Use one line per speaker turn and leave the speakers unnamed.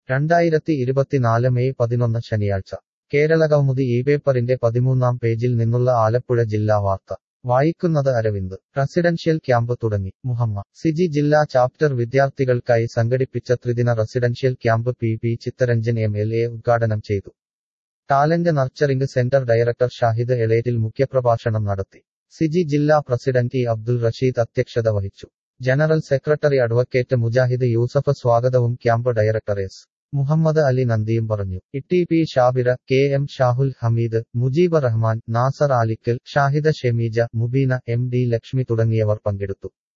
രണ്ടായിരത്തി ഇരുപത്തിനാല് മെയ് പതിനൊന്ന് ശനിയാഴ്ച കേരള കൗമുദി ഈ പേപ്പറിന്റെ പതിമൂന്നാം പേജിൽ നിന്നുള്ള ആലപ്പുഴ ജില്ലാ വാർത്ത വായിക്കുന്നത് അരവിന്ദ് റെസിഡൻഷ്യൽ ക്യാമ്പ് തുടങ്ങി മുഹമ്മ സിജി ജില്ലാ ചാപ്റ്റർ വിദ്യാർത്ഥികൾക്കായി സംഘടിപ്പിച്ച ത്രിദിന residential camp P P Chittaranjan M L A ഉദ്ഘാടനം ചെയ്തു talent nurturing centre director Shahid Elettil മുഖ്യപ്രഭാഷണം നടത്തി സിജി ജില്ലാ പ്രസിഡന്റ് ഇ അബ്ദുൾ റഷീദ് അധ്യക്ഷത വഹിച്ചു general secretary advocate Mujahid Yusuf സ്വാഗതവും camp director S Muhammad Ali നന്ദിയും പറഞ്ഞു Itty P Shabira K M Shahul Hameed Mujeeb Rahman Nasar Alikkal Shahida Shemeeja Mubeena M D Lakshmi തുടങ്ങിയവർ പങ്കെടുത്തു